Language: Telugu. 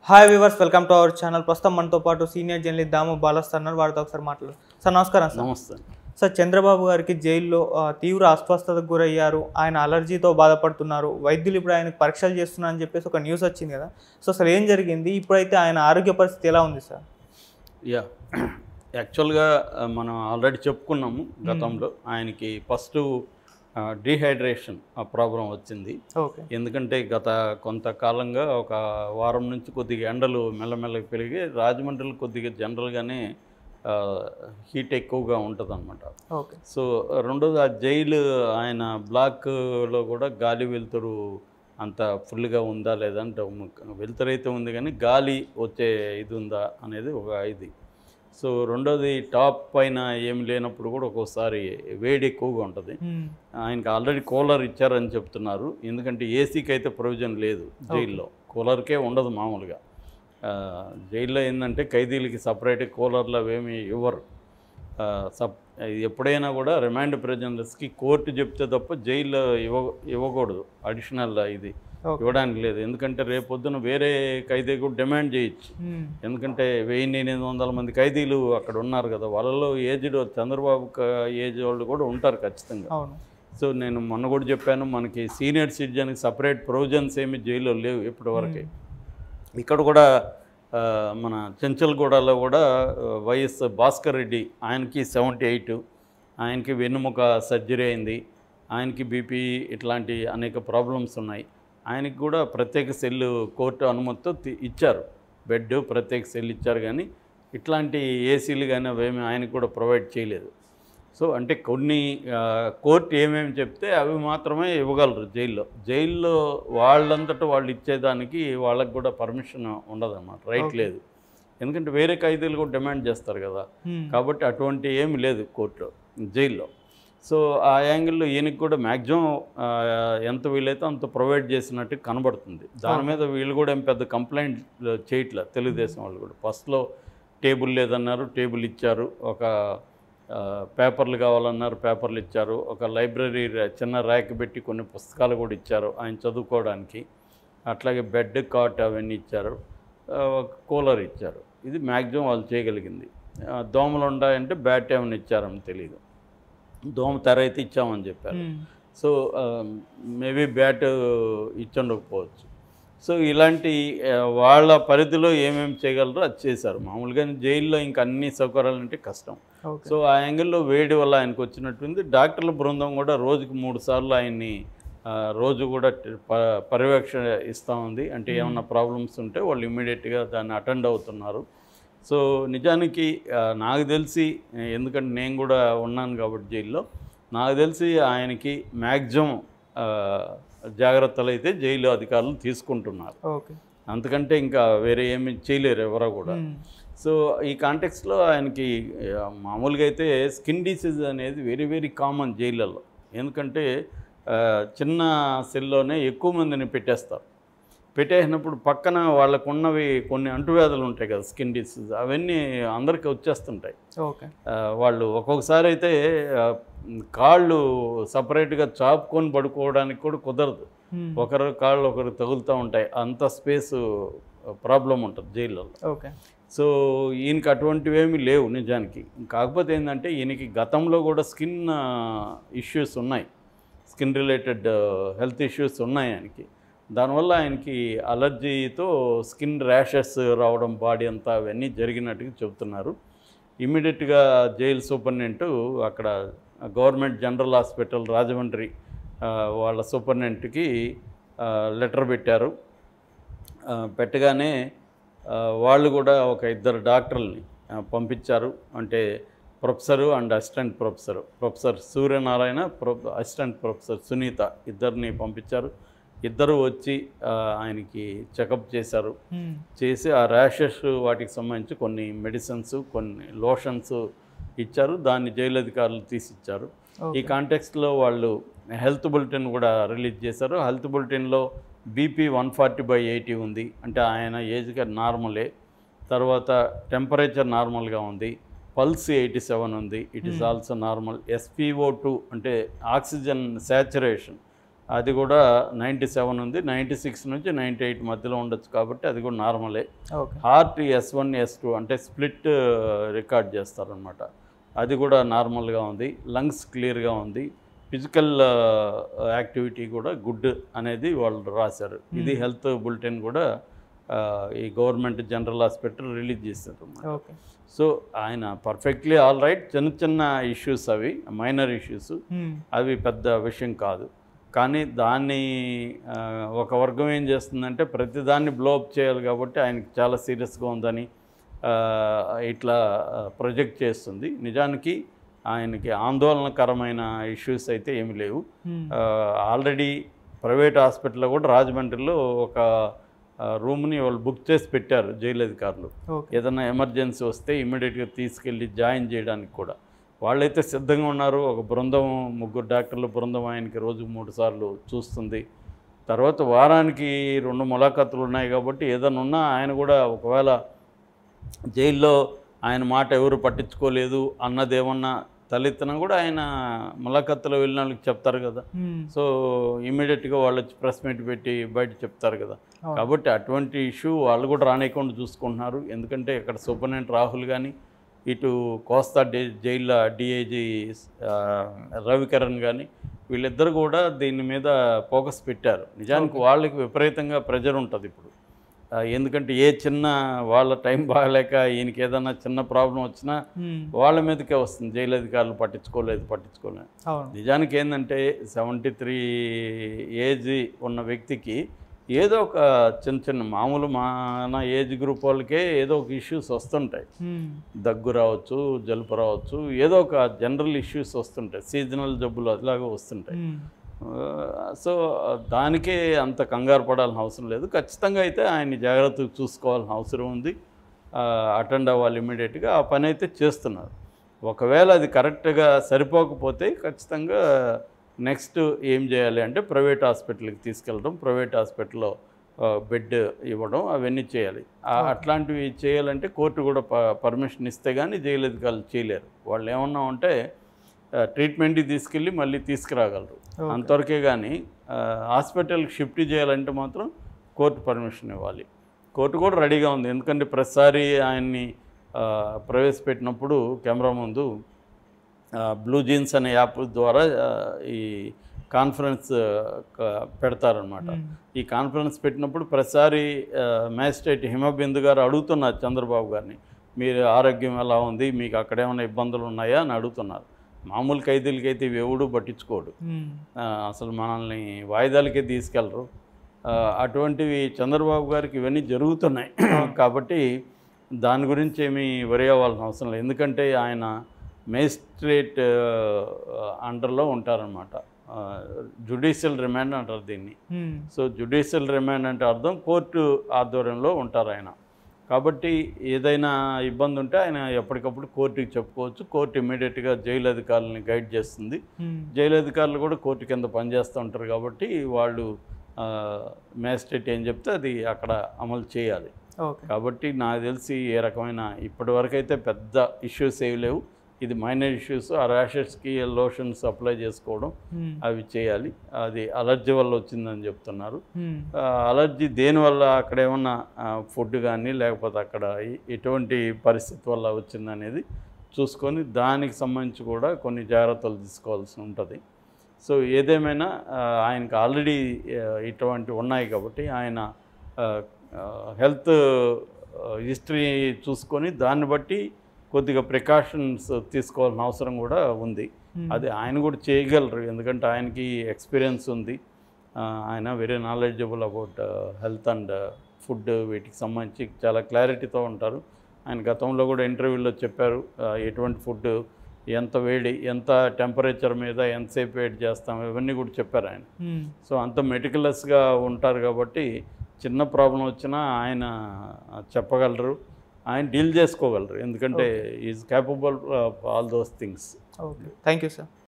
Hi viewers welcome to our channel ప్రస్తుతం మనతో పాటు సీనియర్ జర్నలిస్ట్ దాము బాలస్ అన్నారు వారితో ఒకసారి మాట్లాడు సార్ నమస్కారం సార్ నమస్తే సార్ చంద్రబాబు గారికి జైల్లో ఆ, తీవ్ర అస్వస్థతకు గురయ్యారు ఆయన అలర్జీతో బాధపడుతున్నారు వైద్యులు ఇప్పుడు ఆయనకు పరీక్షలు చేస్తున్నారని చెప్పేసి ఒక న్యూస్ వచ్చింది కదా సో అసలు ఏం జరిగింది ఇప్పుడైతే ఆయన ఆరోగ్య పరిస్థితి ఎలా ఉంది సార్ యా యాక్చువల్గా ఆ, మనం ఆల్రెడీ చెప్పుకున్నాము గతంలో ఆయనకి ఫస్ట్ డీహైడ్రేషన్ ఆ ప్రాబ్లం వచ్చింది ఓకే ఎందుకంటే గత కొంతకాలంగా ఒక వారం నుంచి కొద్దిగా ఎండలు మెల్లమెల్లగా పెరిగి రాజమండ్రిలో కొద్దిగా జనరల్గానే హీట్ ఎక్కువగా ఉంటుంది ఓకే సో రెండోది ఆ జైలు ఆయన బ్లాక్లో కూడా గాలి వెలుతురు అంత ఫుల్గా ఉందా లేదా అంటే వెలుతురు అయితే ఉంది కానీ గాలి వచ్చే ఇది ఉందా అనేది ఒక ఇది సో రెండోది టాప్ పైన ఏమి లేనప్పుడు కూడా ఒక్కోసారి వేడి ఎక్కువగా ఉంటుంది మ్మ్. ఆయనకి ఆల్రెడీ కూలర్ ఇచ్చారని చెప్తున్నారు ఎందుకంటే ఏసీకి అయితే ప్రొవిజన్ లేదు జైల్లో కూలర్కే ఉండదు మామూలుగా ఆ, జైల్లో ఏంటంటే ఖైదీలకి సపరేట్ కూలర్లు అవేమి ఇవ్వరు ఆ, సప్ ఎప్పుడైనా కూడా రిమాండ్ ప్రెజనర్స్కి కోర్టు చెప్తే తప్ప జైల్లో ఇవ్వ ఇవ్వకూడదు అడిషనల్ ఇది ఓకే ఇవ్వడానికి లేదు ఎందుకంటే రేపొద్దున వేరే ఖైదీ కూడా డిమాండ్ చేయొచ్చు మ్మ్. ఎందుకంటే వెయ్యి ఎనిమిది వందల మంది ఖైదీలు అక్కడ ఉన్నారు కదా వాళ్ళలో ఏజ్డ్ చంద్రబాబు క- ఏజ్ వాళ్ళు కూడా ఉంటారు ఖచ్చితంగా అవును సో నేను మొన్న కూడా చెప్పాను మనకి సీనియర్ సిటిజన్కి సపరేట్ ప్రొవిజన్స్ ఏమి జైల్లో లేవు ఇప్పటివరకే ఇక్కడ కూడా ఆ, మన చెంచల్గూడలో కూడా ఆ, వైఎస్ భాస్కర్ రెడ్డి ఆయనకి సెవెంటీ ఎయిట్ ఆయనకి వెన్నుముక సర్జరీ అయింది ఆయనకి బీపీ ఇట్లాంటి అనేక ప్రాబ్లమ్స్ ఉన్నాయి ఆయనకి కూడా ప్రత్యేక సెల్లు కోర్టు అనుమతితో తి- ఇచ్చారు బెడ్ ప్రత్యేక సెల్ ఇచ్చారు కానీ ఇట్లాంటి ఏసీలు కానీ అవేమి ఆయనకు కూడా ప్రొవైడ్ చేయలేదు సో అంటే కొన్ని ఆ, కోర్టు ఏమేమి చెప్తే అవి మాత్రమే ఇవ్వగలరు జైల్లో జైల్లో వాళ్ళంతటా వాళ్ళు ఇచ్చేదానికి వాళ్ళకి కూడా పర్మిషన్ ఉండదన్నమాట రైట్ Okay. లేదు ఎందుకంటే వేరే ఖైదీలు కూడా డిమాండ్ చేస్తారు కదా మ్మ్. కాబట్టి అటువంటి ఏమి లేదు కోర్టులో జైల్లో సో ఆ యాంగిల్లో ఈయనకి కూడా మ్యాక్సిమం ఎంత వీలైతే అంత ప్రొవైడ్ చేసినట్టు కనబడుతుంది దాని మీద వీళ్ళు కూడా ఏం పెద్ద కంప్లైంట్ చేయట్లే తెలుగుదేశం వాళ్ళు కూడా ఫస్ట్లో టేబుల్ లేదన్నారు టేబుల్ ఇచ్చారు ఒక ఆ, పేపర్లు కావాలన్నారు పేపర్లు ఇచ్చారు ఒక లైబ్రరీ రా- చిన్న ర్యాక్ పెట్టి కొన్ని పుస్తకాలు కూడా ఇచ్చారు ఆయన చదువుకోవడానికి అట్లాగే బెడ్ కాట్ అవన్నీ ఇచ్చారు ఆ, ఒక కూలర్ ఇచ్చారు ఇది మ్యాక్సిమం వాళ్ళు చేయగలిగింది ఆ, దోమలు ఉన్నాయంటే బ్యాట్ ఏమైనా ఇచ్చారని తెలియదు దోమ తెర అయితే ఇచ్చామని చెప్పారు మ్మ్. సో మేబీ బ్యాట్ ఇచ్చుండకపోవచ్చు సో ఇలాంటి ఆ, వాళ్ళ పరిధిలో ఏమేమి చేయగలరో అది చేశారు మామూలుగా జైల్లో ఇంకా అన్ని సౌకర్యాలు అంటే కష్టం ఓకే సో ఆ యాంగిల్లో వేడి వల్ల ఆయనకు వచ్చినట్టుంది డాక్టర్ల బృందం కూడా రోజుకి మూడు సార్లు ఆయన్ని ఆ, రోజు కూడా ట- ప- పర్యవేక్షణ ఇస్తూ ఉంది అంటే ఏమన్నా ప్రాబ్లమ్స్ ఉంటే వాళ్ళు ఇమ్మీడియట్గా దాన్ని అటెండ్ అవుతున్నారు సో నిజానికి ఆ, నాకు తెలిసి ఎందుకంటే నేను కూడా ఉన్నాను కాబట్టి జైల్లో నాకు తెలిసి ఆయనకి మ్యాక్సిమం జాగ్రత్తలు అయితే జైలు అధికారులు తీసుకుంటున్నారు ఓకే అంతకంటే ఇంకా వేరే ఏమి చేయలేరు ఎవరో కూడా మ్మ్. సో ఈ కాంటెక్స్లో ఆయనకి ఆ, మామూలుగా అయితే స్కిన్ డిసీజ్ అనేది వెరీ వెరీ కామన్ జైళ్ళల్లో ఎందుకంటే ఆ, చిన్న సెల్లోనే ఎక్కువ మందిని పెట్టేస్తారు పెట్టేసినప్పుడు పక్కన వాళ్ళకు ఉన్నవి కొన్ని అంటువ్యాధులు ఉంటాయి కదా స్కిన్ డిసీజ్ అవన్నీ అందరికీ వచ్చేస్తుంటాయి ఓకే ఆ, వాళ్ళు ఒక్కొక్కసారి అయితే ఆ, కాళ్ళు సపరేట్గా చాపుకొని పడుకోవడానికి కూడా కుదరదు మ్మ్. ఒకరు కాళ్ళు ఒకరు తగులుతూ ఉంటాయి అంత స్పేస్ ప్రాబ్లం ఉంటుంది జైల్లో ఓకే సో ఈయనకి అటువంటివి ఏమీ లేవు నిజానికి కాకపోతే ఏంటంటే ఈయనకి గతంలో కూడా స్కిన్ ఇష్యూస్ ఉన్నాయి స్కిన్ రిలేటెడ్ హెల్త్ ఇష్యూస్ ఉన్నాయి ఆయనకి దానివల్ల ఆయనకి అలర్జీతో స్కిన్ ర్యాషెస్ రావడం బాడీ అంతా అవన్నీ జరిగినట్టుగా చెబుతున్నారు ఇమీడియట్గా జైలు సూపరింటెండెంట్ అక్కడ గవర్నమెంట్ జనరల్ హాస్పిటల్ రాజమండ్రి ఆ, వాళ్ళ సూపరింటెండెంట్కి లెటర్ పెట్టారు ఆ, పెట్టగానే ఆ, వాళ్ళు కూడా ఒక ఇద్దరు డాక్టర్లని ఆ, పంపించారు అంటే professor and assistant professor professor Suryanarayana ప్రొ అసిస్టెంట్ ప్రొఫెసర్ సునీత ఇద్దరిని పంపించారు ఇద్దరు వచ్చి ఆ, ఆయనకి చెకప్ చేశారు మ్మ్. చేసి ఆ ర్యాషెస్ వాటికి సంబంధించి కొన్ని మెడిసిన్స్ కొన్ని లోషన్స్ ఇచ్చారు దాన్ని జైలు అధికారులు తీసిచ్చారు ఈ ఓకే కాంటెక్స్ట్లో వాళ్ళు హెల్త్ బులెటిన్ కూడా రిలీజ్ చేశారు హెల్త్ బులెటిన్లో BP one forty by eighty ఉంది అంటే ఆయన ఏజ్గా నార్మలే తర్వాత టెంపరేచర్ నార్మల్గా ఉంది పల్స్ ఎయిటీ సెవెన్ ఉంది it is also normal SPO two అంటే ఆక్సిజన్ శాచురేషన్ అది కూడా నైంటీ సెవెన్ ఉంది నైంటీ సిక్స్ నుంచి నైంటీ ఎయిట్ మధ్యలో ఉండొచ్చు కాబట్టి అది కూడా నార్మలే okay heart S one S two అంటే స్ప్లిట్ రికార్డ్ చేస్తారనమాట అది కూడా నార్మల్గా ఉంది లంగ్స్ క్లియర్గా ఉంది ఫిజికల్ యాక్టివిటీ కూడా గుడ్ అనేది వాళ్ళు రాశారు ఇది హెల్త్ బులెటిన్ కూడా ఆ, ఈ గవర్నమెంట్ జనరల్ హాస్పిటల్ రిలీజ్ చేశారు ఓకే సో ఆయన పర్ఫెక్ట్లీ ఆల్ రైట్ చిన్న చిన్న ఇష్యూస్ అవి మైనర్ ఇష్యూస్ మ్మ్. అవి పెద్ద విషయం కాదు కానీ దాన్ని ఆ, ఒక వర్గం ఏం చేస్తుందంటే ప్రతిదాన్ని బ్లోఅప్ చేయాలి కాబట్టి ఆయనకి చాలా సీరియస్గా ఉందని ఆ, ఇట్లా ప్రొజెక్ట్ చేస్తుంది నిజానికి ఆయనకి ఆందోళనకరమైన ఇష్యూస్ అయితే ఏమి లేవు మ్మ్. ఆల్రెడీ ప్రైవేట్ హాస్పిటల్లో కూడా రాజమండ్రిలో ఒక ఆ, రూమ్ని వాళ్ళు బుక్ చేసి పెట్టారు జైలు అధికారులు ఓకే ఏదైనా ఎమర్జెన్సీ వస్తే ఇమ్మీడియట్గా తీసుకెళ్ళి జాయిన్ చేయడానికి కూడా వాళ్ళైతే సిద్ధంగా ఉన్నారు ఒక బృందం ముగ్గురు డాక్టర్ల బృందం ఆయనకి రోజు మూడు సార్లు చూస్తుంది తర్వాత వారానికి రెండు ములాఖతులు ఉన్నాయి కాబట్టి ఏదైనా ఉన్నా ఆయన కూడా ఒకవేళ జైల్లో ఆయన మాట ఎవరు పట్టించుకోలేదు అన్నదేమన్నా తలెత్తినా కూడా ఆయన ములాఖత్తులో వెళ్ళిన వాళ్ళకి చెప్తారు కదా మ్మ్. సో ఇమీడియట్గా వాళ్ళు వచ్చి ప్రెస్ మీట్ పెట్టి బయట చెప్తారు కదా అవును. కాబట్టి అటువంటి ఇష్యూ వాళ్ళు కూడా రానియకుండా చూసుకుంటున్నారు ఎందుకంటే ఇక్కడ సూపరింటెండెంట్ రాహుల్ కానీ ఇటు కోస్తా డే జైల్లో డిఐజీ రవికరణ్ కానీ వీళ్ళిద్దరు కూడా దీని మీద ఫోకస్ పెట్టారు నిజానికి వాళ్ళకి విపరీతంగా ప్రెజర్ ఉంటుంది ఇప్పుడు ఆ, ఎందుకంటే ఏ చిన్న వాళ్ళ టైం బాగలేక ఈయనకి ఏదైనా చిన్న ప్రాబ్లం వచ్చినా మ్మ్. వాళ్ళ మీదకే వస్తుంది జైలు అధికారులు పట్టించుకోలేదు పట్టించుకోలేదు అవును నిజానికి ఏంటంటే సెవెంటీ త్రీ ఏజ్ ఉన్న వ్యక్తికి ఏదో ఒక చిన్న చిన్న మామూలు మన ఏజ్ గ్రూప్ వాళ్ళకే ఏదో ఒక ఇష్యూస్ వస్తుంటాయి మ్మ్. దగ్గు రావచ్చు జలుపు రావచ్చు ఏదో ఒక జనరల్ ఇష్యూస్ వస్తుంటాయి సీజనల్ జబ్బులు అట్లాగే వస్తుంటాయి మ్మ్. సో దానికే అంత కంగారు పడాల్సిన అవసరం లేదు ఖచ్చితంగా అయితే ఆయన్ని జాగ్రత్తగా చూసుకోవాల్సిన అవసరం ఉంది అటెండ్ అవ్వాలి ఇమీడియట్గా ఆ పని అయితే చేస్తున్నారు ఒకవేళ అది కరెక్ట్గా సరిపోకపోతే ఖచ్చితంగా నెక్స్ట్ ఏం చేయాలి అంటే ప్రైవేట్ హాస్పిటల్కి తీసుకెళ్ళడం ప్రైవేట్ హాస్పిటల్లో బెడ్ ఇవ్వడం అవన్నీ చేయాలి ఆ, అట్లాంటివి చేయాలంటే కోర్టు కూడా ప పర్మిషన్ ఇస్తే కానీ జైలు అధికారులు చేయలేరు వాళ్ళు ఏమన్నా ఉంటే ట్రీట్మెంట్కి తీసుకెళ్ళి మళ్ళీ తీసుకురాగలరు Okay. అంతవరకే కానీ హాస్పిటల్కి షిఫ్ట్ చేయాలంటే మాత్రం కోర్టు పర్మిషన్ ఇవ్వాలి కోర్టు కూడా రెడీగా ఉంది ఎందుకంటే ప్రతిసారి ఆయన్ని ఆ, ప్రవేశపెట్టినప్పుడు కెమెరా ముందు బ్లూ జీన్స్ అనే యాప్ ద్వారా ఆ, ఈ కాన్ఫరెన్స్ పెడతారనమాట మ్మ్. ఈ కాన్ఫరెన్స్ పెట్టినప్పుడు ప్రతిసారి మ్యాజిస్ట్రేట్ హిమబిందు గారు అడుగుతున్నారు చంద్రబాబు గారిని మీరు ఆరోగ్యం ఎలా ఉంది మీకు అక్కడ ఏమైనా ఇబ్బందులు ఉన్నాయా అని అడుగుతున్నారు మామూలు ఖైదీలకైతే ఇవి ఎవడు పట్టించుకోడు మ్మ్. ఆ, అసలు మనల్ని వాయిదాలకే తీసుకెళ్ళరు ఆ, అటువంటివి చంద్రబాబు గారికి ఇవన్నీ జరుగుతున్నాయి కాబట్టి దాని గురించి ఏమీ వరి అవ్వాల్సిన అవసరం లేదు ఎందుకంటే ఆయన మేజిస్ట్రేట్ అండర్లో ఉంటారనమాట జుడిషియల్ రిమాండ్ అంటారు దీన్ని మ్మ్. సో జుడిషియల్ రిమాండ్ అంటే అర్థం కోర్టు ఆధ్వర్యంలో ఉంటారు ఆయన కాబట్టి ఏదైనా ఇబ్బంది ఉంటే ఆయన ఎప్పటికప్పుడు కోర్టుకి చెప్పుకోవచ్చు కోర్టు ఇమీడియట్గా జైలు అధికారులని గైడ్ చేస్తుంది మ్మ్. జైలు అధికారులు కూడా కోర్టు కింద పనిచేస్తూ ఉంటారు కాబట్టి వాళ్ళు మ్యాజిస్ట్రేట్ ఏం చెప్తే అది అక్కడ అమలు చేయాలి ఓకే కాబట్టి నాకు తెలిసి ఏ రకమైన ఇప్పటివరకు అయితే పెద్ద ఇష్యూస్ ఏవి లేవు ఇది మైనర్ ఇష్యూస్ ఆ ర్యాషెస్కి లోషన్స్ అప్లై చేసుకోవడం మ్మ్. అవి చేయాలి అది అలర్జీ వల్ల వచ్చిందని చెప్తున్నారు మ్మ్. ఆ, అలర్జీ దేనివల్ల అక్కడ ఏమన్నా ఫుడ్ కానీ లేకపోతే అక్కడ ఎ- ఎటువంటి పరిస్థితి వల్ల వచ్చిందనేది చూసుకొని దానికి సంబంధించి కూడా కొన్ని జాగ్రత్తలు తీసుకోవాల్సి ఉంటుంది సో ఏదేమైనా ఆ, ఆయనకు ఆల్రెడీ ఇటువంటి ఉన్నాయి కాబట్టి ఆయన హెల్త్ హిస్టరీ చూసుకొని దాన్ని బట్టి కొద్దిగా ప్రికాషన్స్ తీసుకోవాల్సిన అవసరం కూడా ఉంది మ్మ్. అది ఆయన కూడా చేయగలరు ఎందుకంటే ఆయనకి ఎక్స్పీరియన్స్ ఉంది ఆ, ఆయన very knowledgeable about health and food వీటికి సంబంధించి చాలా క్లారిటీతో ఉంటారు ఆయన గతంలో కూడా ఇంటర్వ్యూలో చెప్పారు ఆ, ఎటువంటి ఫుడ్ ఎంత వేడి ఎంత టెంపరేచర్ మీద ఎంతసేపు వెయిట్ చేస్తాం ఇవన్నీ కూడా చెప్పారు ఆయన మ్మ్. సో అంత మెటికులస్గా ఉంటారు కాబట్టి చిన్న ప్రాబ్లం వచ్చినా ఆయన చెప్పగలరు ఆయన డీల్ చేసుకోగలరు ఎందుకంటే is capable of all those things okay thank you sir